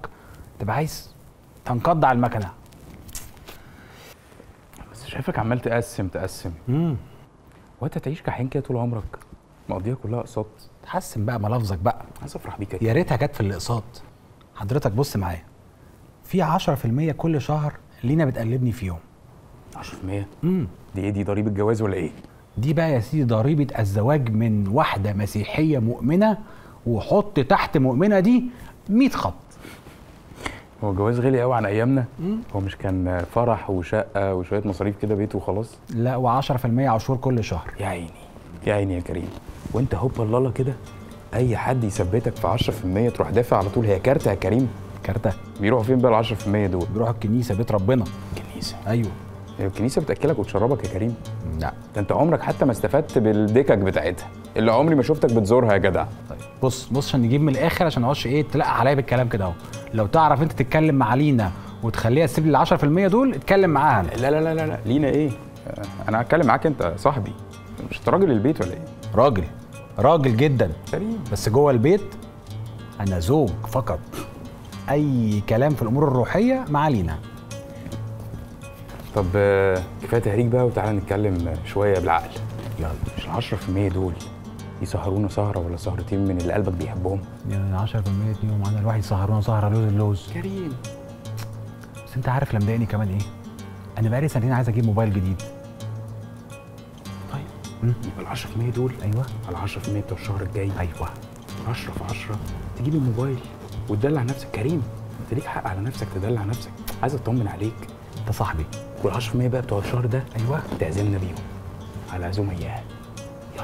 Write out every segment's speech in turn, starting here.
تبقى عايز تنقض على المكنه بس شايفك عمال تقسم تقسم امم وانت تعيش كحين كده طول عمرك مقضيها كلها اقساط تحسن بقى ملفظك بقى عايز افرح بيك يا يا ريتها جت في الاقساط حضرتك بص معايا في 10% كل شهر لينا بتقلبني فيهم 10% امم دي ايه دي ضريبه جواز ولا ايه؟ دي بقى يا سيدي ضريبه الزواج من واحده مسيحيه مؤمنه وحط تحت مؤمنه دي 100 خط هو الجواز غالي قوي عن ايامنا هو مش كان فرح وشقه وشويه مصاريف كده بيت وخلاص لا و10% عشور كل شهر يا عيني يا عيني يا كريم وانت هوبا الله كده اي حد يثبتك في 10% تروح دافع على طول هي كارته يا كريم كارته بيروحوا فين بقى ال 10% دول؟ بيروح الكنيسه بيت ربنا الكنيسه ايوه هي الكنيسه بتاكلك وتشربك يا كريم لا ده انت عمرك حتى ما استفدت بالدكك بتاعتها اللي عمري ما شفتك بتزورها يا جدع طيب بص بص عشان نجيب من الاخر عشان اقعدش ايه تلقى عليا بالكلام كده اهو لو تعرف انت تتكلم مع لينا وتخليها تسيب لي ال 10% دول اتكلم معاها أنا. لا لا لا لا, لا. لينا ايه آه، انا هتكلم معاك انت صاحبي مش انت راجل البيت ولا ايه راجل راجل جدا كريم بس جوه البيت انا زوج فقط اي كلام في الامور الروحيه مع لينا طب آه، كفايه تهريج بقى وتعالى نتكلم آه، شويه بالعقل يلا مش ال 10% دول يسهرونا سهره ولا سهرتين من اللي قلبك بيحبهم يعني 10% اتنين معانا الواحد يسهرونا سهره لوز اللوز كريم بس انت عارف اللي مضايقني كمان ايه انا بقالي سنتين عايز اجيب موبايل جديد طيب مم. يبقى ال 10% دول ايوه على 10% بتوع الشهر الجاي ايوه 10 في 10 تجيب الموبايل وتدلع نفسك كريم انت ليك حق على نفسك تدلع نفسك عايز اطمن عليك انت صاحبي وال 10% بقى بتوع الشهر ده ايوه تعزمنا بيهم على عزومه اياها يلا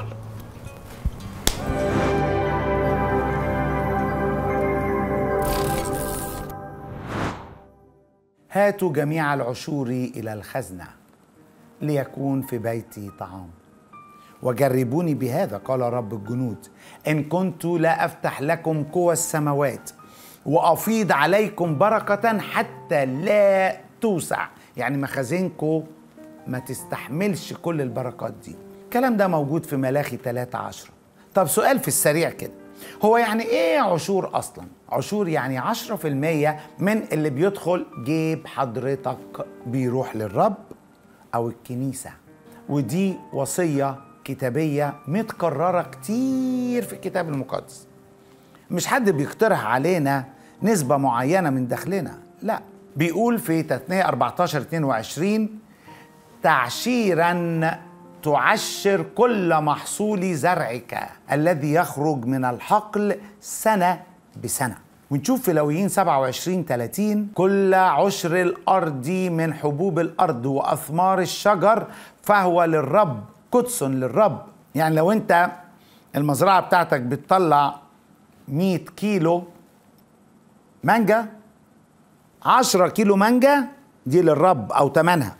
هاتوا جميع العشور الى الخزنه ليكون في بيتي طعام وجربوني بهذا قال رب الجنود ان كنت لا افتح لكم قوى السماوات وافيض عليكم بركه حتى لا توسع يعني مخازنكم ما تستحملش كل البركات دي الكلام ده موجود في ملاخي 13 طب سؤال في السريع كده هو يعني ايه عشور اصلا عشور يعني 10% من اللي بيدخل جيب حضرتك بيروح للرب او الكنيسه ودي وصيه كتابيه متكرره كتير في الكتاب المقدس مش حد بيقترح علينا نسبة معينة من دخلنا لا بيقول في تثنية 14 22 تعشيرا تعشر كل محصول زرعك الذي يخرج من الحقل سنة بسنة ونشوف في لويين 27 30 كل عشر الأرض من حبوب الأرض وأثمار الشجر فهو للرب قدس للرب يعني لو أنت المزرعة بتاعتك بتطلع 100 كيلو مانجا 10 كيلو مانجا دي للرب او ثمنها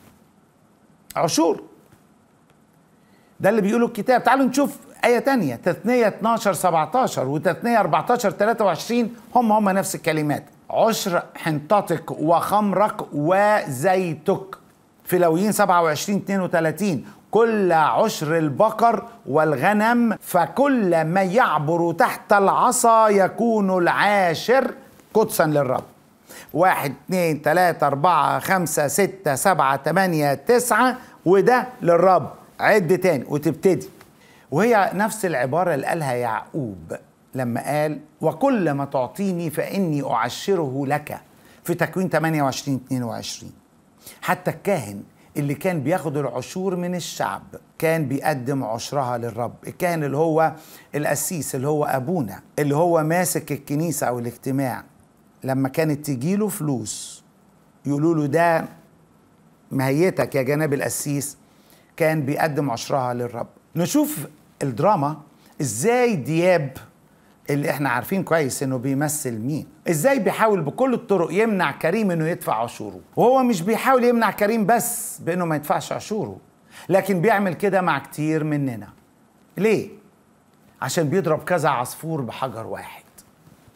عشور ده اللي بيقوله الكتاب تعالوا نشوف آية تانية تثنية 12 17 وتثنية 14 23 هم هم نفس الكلمات عشر حنطتك وخمرك وزيتك في لويين 27 32 كل عشر البقر والغنم فكل ما يعبر تحت العصا يكون العاشر قدسا للرب واحد اتنين تلاتة أربعة خمسة ستة سبعة تمانية تسعة وده للرب عد تاني وتبتدي وهي نفس العبارة اللي قالها يعقوب لما قال وكل ما تعطيني فإني أعشره لك في تكوين 28 22 حتى الكاهن اللي كان بياخد العشور من الشعب كان بيقدم عشرها للرب الكاهن اللي هو القسيس اللي هو أبونا اللي هو ماسك الكنيسة أو الاجتماع لما كانت تجيله فلوس يقولوا له ده مهيتك يا جناب القسيس كان بيقدم عشرها للرب نشوف الدراما ازاي دياب اللي احنا عارفين كويس انه بيمثل مين ازاي بيحاول بكل الطرق يمنع كريم انه يدفع عشوره وهو مش بيحاول يمنع كريم بس بانه ما يدفعش عشوره لكن بيعمل كده مع كتير مننا ليه عشان بيضرب كذا عصفور بحجر واحد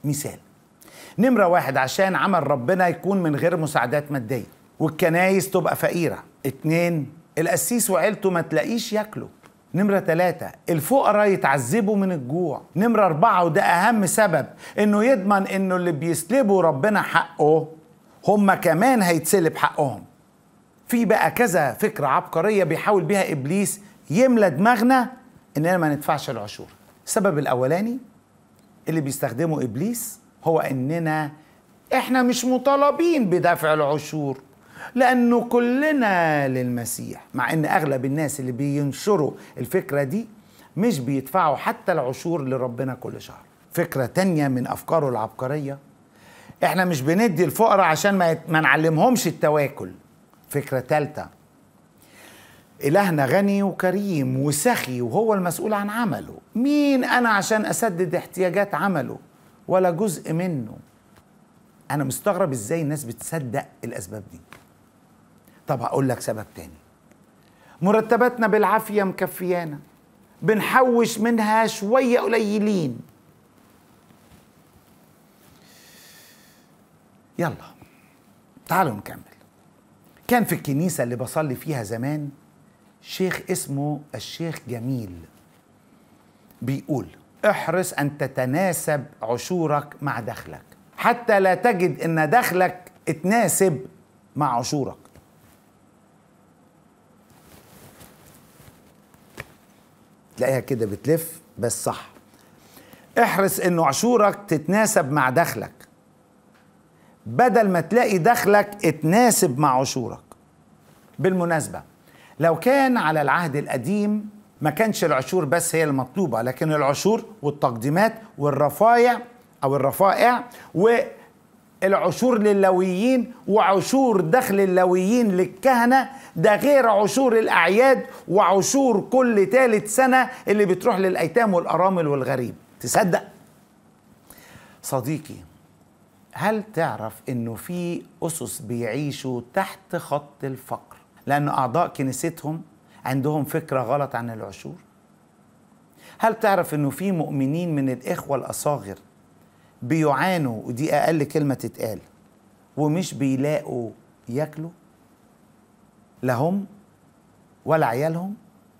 مثال نمرة واحد عشان عمل ربنا يكون من غير مساعدات مادية والكنايس تبقى فقيرة اتنين القسيس وعيلته ما تلاقيش ياكلوا نمرة ثلاثة الفقراء يتعذبوا من الجوع نمرة أربعة وده أهم سبب إنه يضمن إنه اللي بيسلبوا ربنا حقه هم كمان هيتسلب حقهم في بقى كذا فكرة عبقرية بيحاول بيها إبليس يملى دماغنا إننا ما ندفعش العشور السبب الأولاني اللي بيستخدمه إبليس هو إننا إحنا مش مطالبين بدفع العشور لأنه كلنا للمسيح مع إن أغلب الناس اللي بينشروا الفكرة دي مش بيدفعوا حتى العشور لربنا كل شهر فكرة تانية من أفكاره العبقرية إحنا مش بندي الفقراء عشان ما, يت... ما نعلمهمش التواكل فكرة تالتة إلهنا غني وكريم وسخي وهو المسؤول عن عمله مين أنا عشان أسدد احتياجات عمله ولا جزء منه أنا مستغرب إزاي الناس بتصدق الأسباب دي طب هقول لك سبب تاني مرتباتنا بالعافية مكفيانا بنحوش منها شوية قليلين يلا تعالوا نكمل كان في الكنيسة اللي بصلي فيها زمان شيخ اسمه الشيخ جميل بيقول احرص أن تتناسب عشورك مع دخلك حتى لا تجد أن دخلك اتناسب مع عشورك تلاقيها كده بتلف بس صح احرص انه عشورك تتناسب مع دخلك بدل ما تلاقي دخلك اتناسب مع عشورك بالمناسبة لو كان على العهد القديم ما كانش العشور بس هي المطلوبة لكن العشور والتقديمات والرفايع أو الرفائع والعشور للويين وعشور دخل اللويين للكهنة ده غير عشور الأعياد وعشور كل ثالث سنة اللي بتروح للأيتام والأرامل والغريب تصدق صديقي هل تعرف انه في اسس بيعيشوا تحت خط الفقر لان اعضاء كنيستهم عندهم فكره غلط عن العشور هل تعرف انه في مؤمنين من الاخوه الاصاغر بيعانوا ودي اقل كلمه تتقال ومش بيلاقوا ياكلوا لا هم ولا عيالهم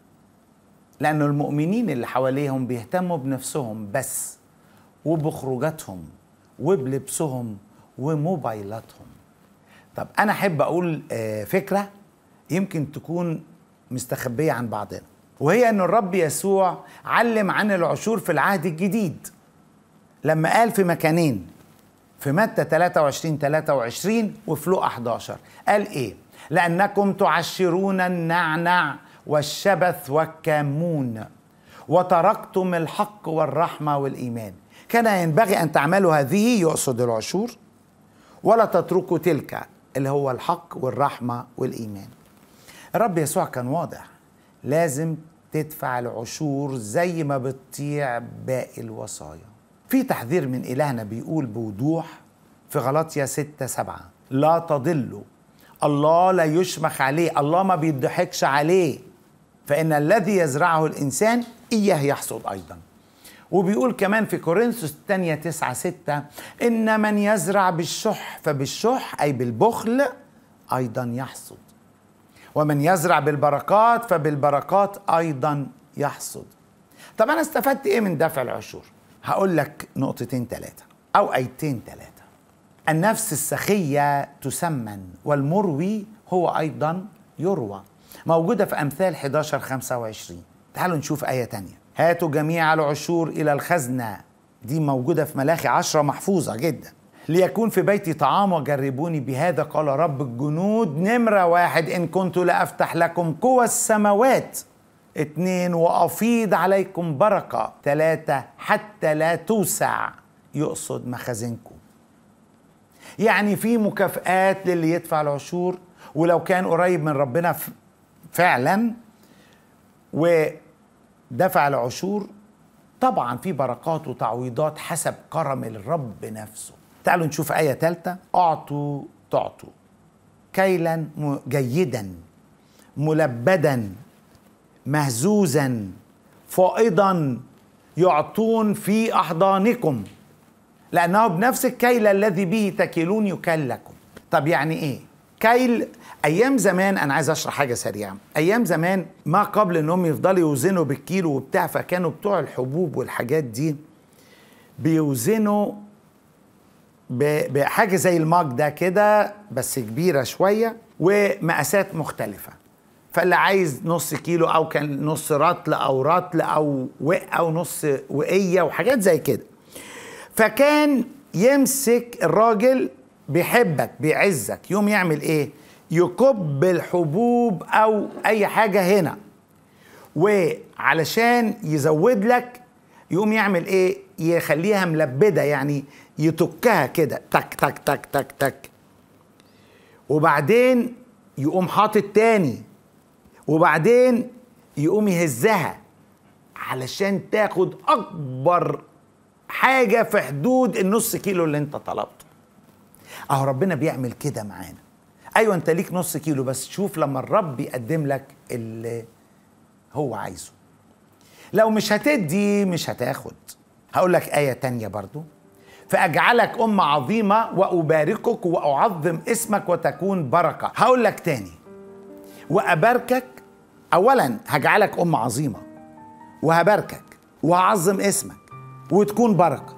لأن المؤمنين اللي حواليهم بيهتموا بنفسهم بس وبخروجاتهم وبلبسهم وموبايلاتهم طب أنا أحب أقول فكرة يمكن تكون مستخبية عن بعضنا وهي أن الرب يسوع علم عن العشور في العهد الجديد لما قال في مكانين في متى 23 23 وفي لوقا 11 قال إيه لأنكم تعشرون النعنع والشبث والكمون وتركتم الحق والرحمة والإيمان كان ينبغي أن تعملوا هذه يقصد العشور ولا تتركوا تلك اللي هو الحق والرحمة والإيمان الرب يسوع كان واضح لازم تدفع العشور زي ما بتطيع باقي الوصايا في تحذير من إلهنا بيقول بوضوح في غلطية ستة سبعة لا تضلوا الله لا يشمخ عليه الله ما بيضحكش عليه فإن الذي يزرعه الإنسان إياه يحصد أيضا وبيقول كمان في كورنثوس الثانية تسعة ستة إن من يزرع بالشح فبالشح أي بالبخل أيضا يحصد ومن يزرع بالبركات فبالبركات أيضا يحصد طب أنا استفدت إيه من دفع العشور هقول لك نقطتين ثلاثة أو أيتين ثلاثة النفس السخية تسمن والمروي هو أيضا يروى موجودة في أمثال 11 25 تعالوا نشوف آية تانية هاتوا جميع العشور إلى الخزنة دي موجودة في ملاخي عشرة محفوظة جدا ليكون في بيتي طعام وجربوني بهذا قال رب الجنود نمرة واحد إن كنت لأفتح لكم قوى السماوات اتنين وأفيض عليكم بركة تلاتة حتى لا توسع يقصد مخازنكم يعني في مكافآت للي يدفع العشور ولو كان قريب من ربنا فعلا ودفع العشور طبعا في بركات وتعويضات حسب كرم الرب نفسه تعالوا نشوف آية ثالثة أعطوا تعطوا كيلا جيدا ملبدا مهزوزا فائضا يعطون في أحضانكم لأنه بنفس الكيل الذي به تكيلون يكل لكم طب يعني إيه؟ كيل أيام زمان أنا عايز أشرح حاجة سريعة أيام زمان ما قبل إنهم يفضلوا يوزنوا بالكيلو وبتاع فكانوا بتوع الحبوب والحاجات دي بيوزنوا ب- بحاجة زي الماج ده كده بس كبيرة شوية ومقاسات مختلفة فاللي عايز نص كيلو أو كان نص رطل أو رطل أو وق أو نص وقية وحاجات زي كده فكان يمسك الراجل بيحبك بيعزك يوم يعمل ايه يكب الحبوب او اي حاجة هنا وعلشان يزود لك يقوم يعمل ايه يخليها ملبده يعني يتكها كده تك تك تك تك تك وبعدين يقوم حاطط تاني وبعدين يقوم يهزها علشان تاخد اكبر حاجه في حدود النص كيلو اللي انت طلبته اهو ربنا بيعمل كده معانا ايوه انت ليك نص كيلو بس شوف لما الرب يقدم لك اللي هو عايزه لو مش هتدي مش هتاخد هقول لك آية تانية برضو فأجعلك أمة عظيمة وأباركك وأعظم اسمك وتكون بركة هقول لك تاني وأباركك أولا هجعلك أمة عظيمة وهباركك وأعظم اسمك وتكون بركة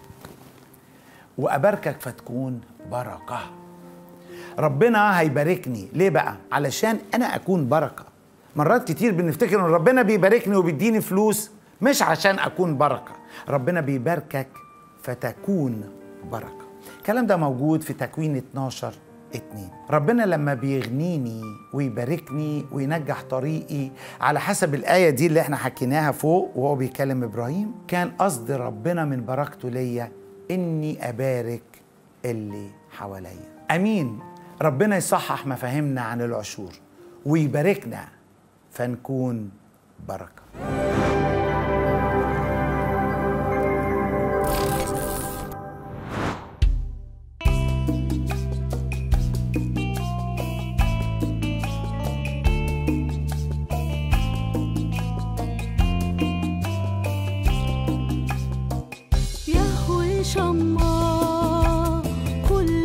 وأباركك فتكون بركة ربنا هيباركني ليه بقى علشان أنا أكون بركة مرات كتير بنفتكر ان ربنا بيباركني وبيديني فلوس مش عشان اكون بركه ربنا بيباركك فتكون بركه الكلام ده موجود في تكوين 12 اتنين ربنا لما بيغنيني ويباركني وينجح طريقي على حسب الآية دي اللي احنا حكيناها فوق وهو بيكلم إبراهيم كان قصد ربنا من بركته ليا إني أبارك اللي حواليا أمين ربنا يصحح مفاهيمنا عن العشور ويباركنا فنكون بركه يهوي شما كل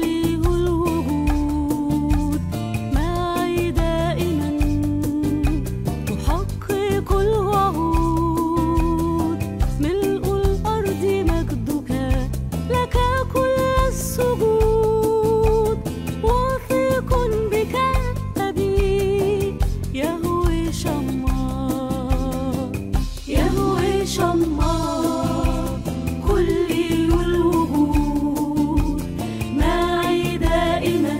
الوجود معي دائما تحقق الوعود ملء الأرض مجدك لك كل السجود واثق بك أبي يهوي شما يهوي شما كل الوجود معي دائما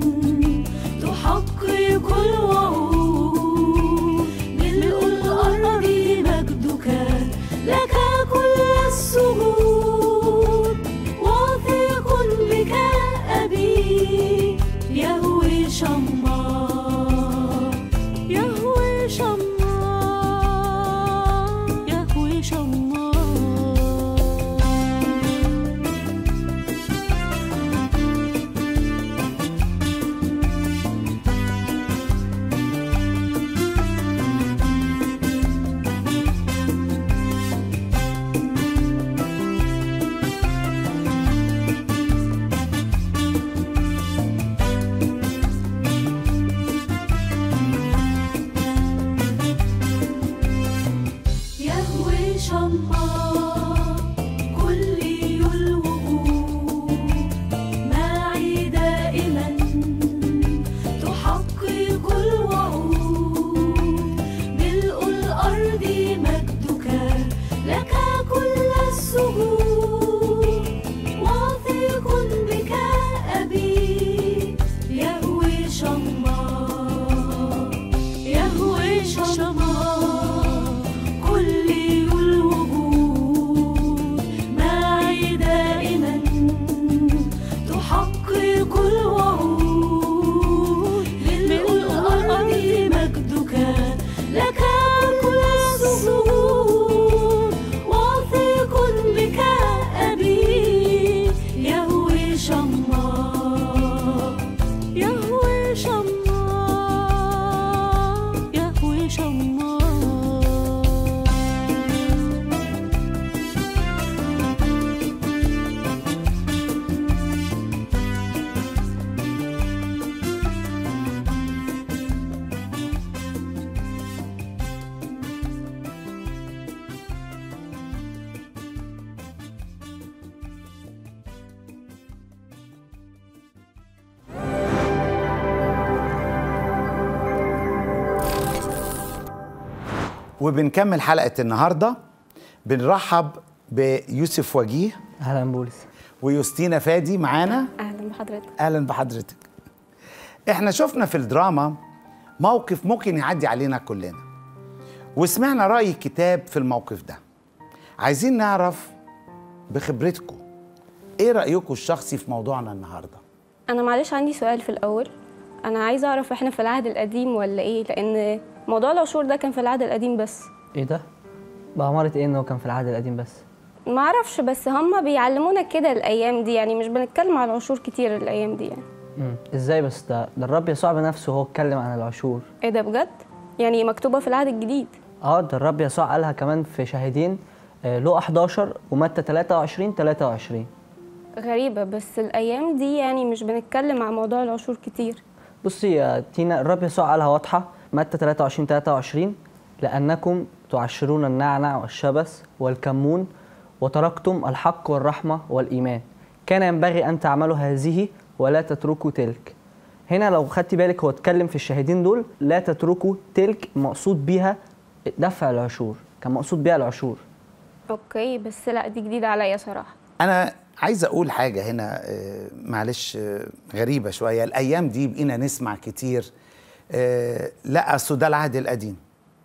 تحقق الوعود ملء الأرض مجدك لك كل السجود واثق بك أبي يهوي شما يهوي شما يهوي شما يهوي شما كل الوجود معي دائما تحقق الوعود ملء الأرض مجدك لك كل السجود واثق بك أبي يهوي شما يهوي شما كل الوجود وبنكمل حلقه النهارده بنرحب بيوسف وجيه اهلا بولس ويوستينا فادي معانا اهلا بحضرتك اهلا بحضرتك احنا شفنا في الدراما موقف ممكن يعدي علينا كلنا وسمعنا رأي الكتاب في الموقف ده عايزين نعرف بخبرتكم ايه رأيكم الشخصي في موضوعنا النهارده انا معلش عندي سؤال في الاول انا عايزه اعرف احنا في العهد القديم ولا ايه لان موضوع العشور ده كان في العهد القديم بس ايه ده بأمارة ايه انه كان في العهد القديم بس ما اعرفش بس هم بيعلمونا كده الايام دي يعني مش بنتكلم عن العشور كتير الايام دي يعني امم ازاي بس ده ده الرب يسوع بنفسه هو اتكلم عن العشور ايه ده بجد يعني مكتوبه في العهد الجديد اه ده الرب يسوع قالها كمان في شاهدين آه، لقا 11 ومتى 23 23 غريبه بس الايام دي يعني مش بنتكلم عن موضوع العشور كتير بصي يا تينا الرب يسوع قالها واضحه متى 23 23 لانكم تعشرون النعنع والشبس والكمون وتركتم الحق والرحمه والايمان كان ينبغي ان تعملوا هذه ولا تتركوا تلك هنا لو خدتي بالك هو اتكلم في الشاهدين دول لا تتركوا تلك مقصود بيها دفع العشور كان مقصود بيها العشور اوكي بس لا دي جديده عليا صراحه انا عايز اقول حاجه هنا آه، معلش آه، غريبه شويه الايام دي بقينا نسمع كتير آه، لا اصل ده العهد القديم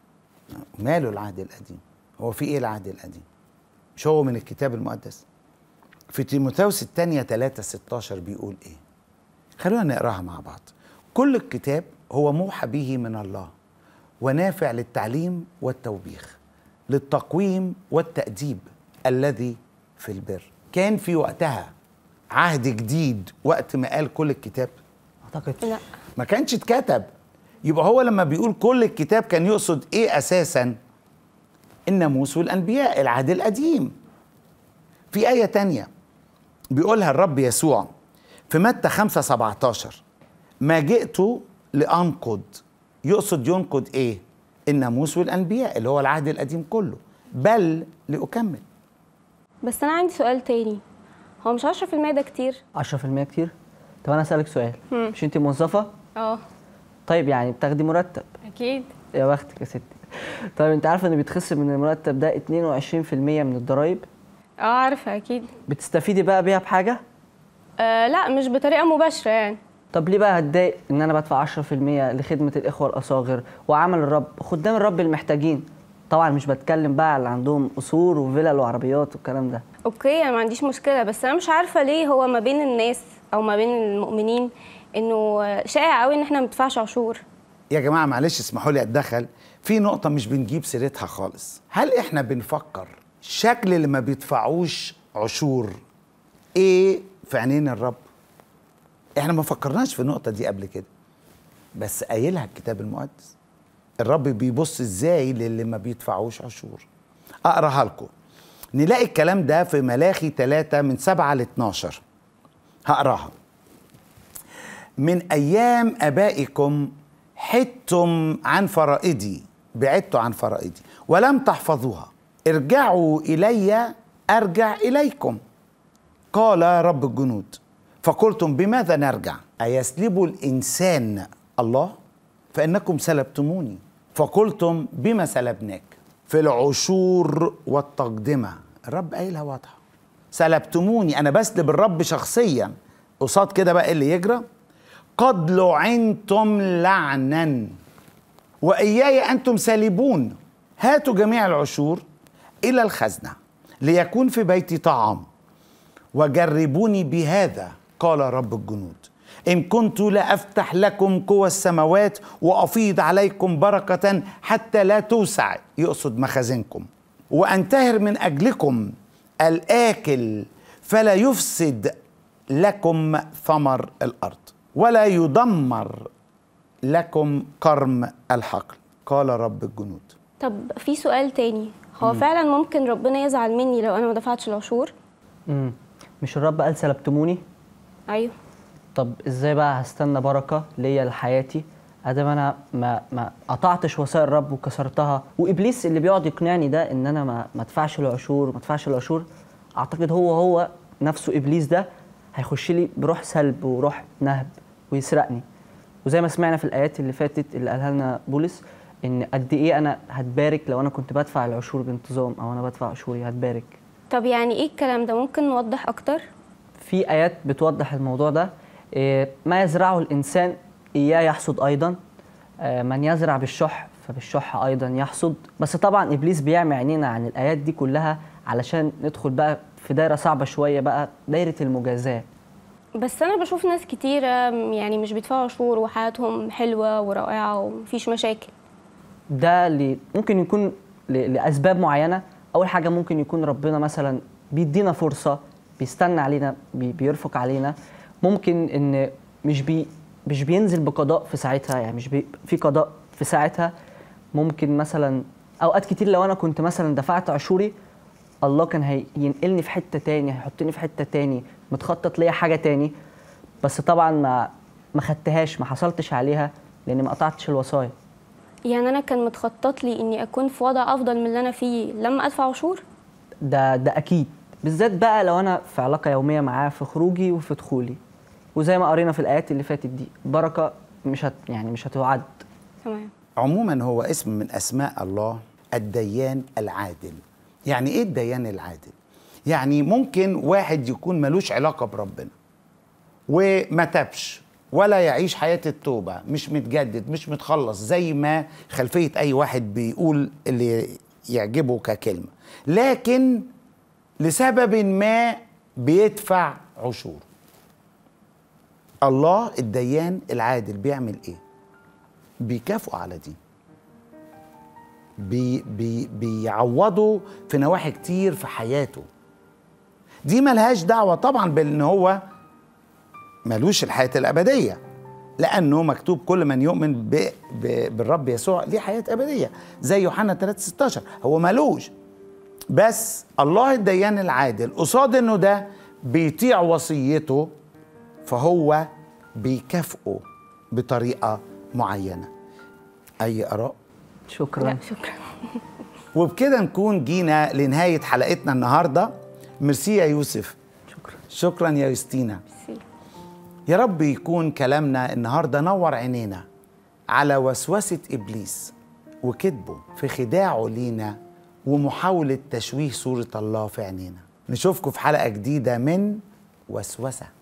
ماله العهد القديم هو في ايه العهد القديم مش هو من الكتاب المقدس في تيموثاوس الثانية 3 16 بيقول ايه خلونا نقراها مع بعض كل الكتاب هو موحى به من الله ونافع للتعليم والتوبيخ للتقويم والتأديب الذي في البر كان في وقتها عهد جديد وقت ما قال كل الكتاب اعتقد لا ما كانش اتكتب يبقى هو لما بيقول كل الكتاب كان يقصد ايه اساسا الناموس والانبياء العهد القديم في ايه تانية بيقولها الرب يسوع في متى 5 17 ما جئت لانقض يقصد ينقض ايه الناموس والانبياء اللي هو العهد القديم كله بل لاكمل بس انا عندي سؤال تاني هو مش 10% ده كتير 10% كتير طب انا اسالك سؤال هم. مش انت موظفه اه طيب يعني بتاخدي مرتب اكيد يا بختك يا ستي طيب انت عارفه ان بيتخصم من المرتب ده 22% من الضرايب اه عارفه اكيد بتستفيدي بقى بيها بحاجه آه لا مش بطريقه مباشره يعني طب ليه بقى هتضايق ان انا بدفع 10% لخدمه الاخوه الاصاغر وعمل الرب خدام الرب المحتاجين طبعا مش بتكلم بقى على اللي عندهم قصور وفلل وعربيات والكلام ده اوكي انا ما عنديش مشكله بس انا مش عارفه ليه هو ما بين الناس او ما بين المؤمنين انه شائع قوي ان احنا ما ندفعش عشور يا جماعه معلش اسمحوا لي اتدخل في نقطه مش بنجيب سيرتها خالص هل احنا بنفكر شكل اللي ما بيدفعوش عشور ايه في عينين الرب احنا ما فكرناش في النقطه دي قبل كده بس قايلها الكتاب المقدس الرب بيبص ازاي للي ما بيدفعوش عشور اقراها لكم نلاقي الكلام ده في ملاخي 3 من 7 ل 12 هقراها من ايام ابائكم حدتم عن فرائدي بعدتوا عن فرائدي ولم تحفظوها ارجعوا الي ارجع اليكم قال رب الجنود فقلتم بماذا نرجع ايسلب الانسان الله فانكم سلبتموني فقلتم بما سلبناك في العشور والتقدمه الرب قايلها واضحه سلبتموني انا بسلب الرب شخصيا قصاد كده بقى إيه اللي يجرى قد لعنتم لعنا واياي انتم سالبون هاتوا جميع العشور الى الخزنه ليكون في بيتي طعام وجربوني بهذا قال رب الجنود ان كنت لافتح لكم قوى السماوات وافيض عليكم بركه حتى لا توسع يقصد مخازنكم وانتهر من اجلكم الاكل فلا يفسد لكم ثمر الارض ولا يدمر لكم كرم الحقل قال رب الجنود طب في سؤال تاني هو فعلا ممكن ربنا يزعل مني لو انا ما دفعتش العشور امم مش الرب قال سلبتموني ايوه طب ازاي بقى هستنى بركه ليا لحياتي ادام انا ما ما قطعتش وسائل الرب وكسرتها وابليس اللي بيقعد يقنعني ده ان انا ما ما ادفعش العشور ما ادفعش العشور اعتقد هو هو نفسه ابليس ده هيخش لي بروح سلب وروح نهب ويسرقني وزي ما سمعنا في الايات اللي فاتت اللي قالها لنا بولس ان قد ايه انا هتبارك لو انا كنت بدفع العشور بانتظام او انا بدفع عشوري هتبارك طب يعني ايه الكلام ده ممكن نوضح اكتر في ايات بتوضح الموضوع ده إيه، ما يزرعه الانسان اياه يحصد ايضا آه، من يزرع بالشح فبالشح ايضا يحصد بس طبعا ابليس بيعمي عينينا عن الايات دي كلها علشان ندخل بقى في دايره صعبه شويه بقى دايره المجازاه بس انا بشوف ناس كتيرة يعني مش بيدفعوا عشور وحياتهم حلوة ورائعة ومفيش مشاكل ده اللي ممكن يكون ل- لاسباب معينه اول حاجه ممكن يكون ربنا مثلا بيدينا فرصه بيستنى علينا بي بيرفق علينا ممكن ان مش بي مش بينزل بقضاء في ساعتها يعني مش بي في قضاء في ساعتها ممكن مثلا اوقات كتير لو انا كنت مثلا دفعت عشوري الله كان هينقلني في حته تاني هيحطني في حته تاني متخطط ليا حاجه تاني بس طبعا ما ما خدتهاش ما حصلتش عليها لاني ما قطعتش الوصايا يعني انا كان متخطط لي اني اكون في وضع افضل من اللي انا فيه لما ادفع عشور ده ده اكيد بالذات بقى لو انا في علاقه يوميه معاه في خروجي وفي دخولي وزي ما قرينا في الايات اللي فاتت دي بركه مش هت يعني مش هتعد تمام عموما هو اسم من اسماء الله الديان العادل يعني ايه الديان العادل يعني ممكن واحد يكون ملوش علاقه بربنا وما تابش ولا يعيش حياه التوبه مش متجدد مش متخلص زي ما خلفيه اي واحد بيقول اللي يعجبه ككلمه لكن لسبب ما بيدفع عشور الله الديان العادل بيعمل ايه بيكافئوا على دي بي بي بيعوضوا في نواحي كتير في حياته دي ملهاش دعوة طبعا بان هو ملوش الحياة الأبدية لأنه مكتوب كل من يؤمن ب ب بالرب يسوع ليه حياة أبدية زي يوحنا 3 16 هو ملوش بس الله الديان العادل قصاد انه ده بيطيع وصيته فهو بيكافئه بطريقة معينة أي آراء؟ شكرا لا شكرا وبكده نكون جينا لنهاية حلقتنا النهاردة ميرسي يا يوسف شكرا شكرا يا يوستينا ميرسي. يا رب يكون كلامنا النهاردة نور عينينا على وسوسة إبليس وكذبه في خداعه لينا ومحاولة تشويه صورة الله في عينينا نشوفكم في حلقة جديدة من وسوسة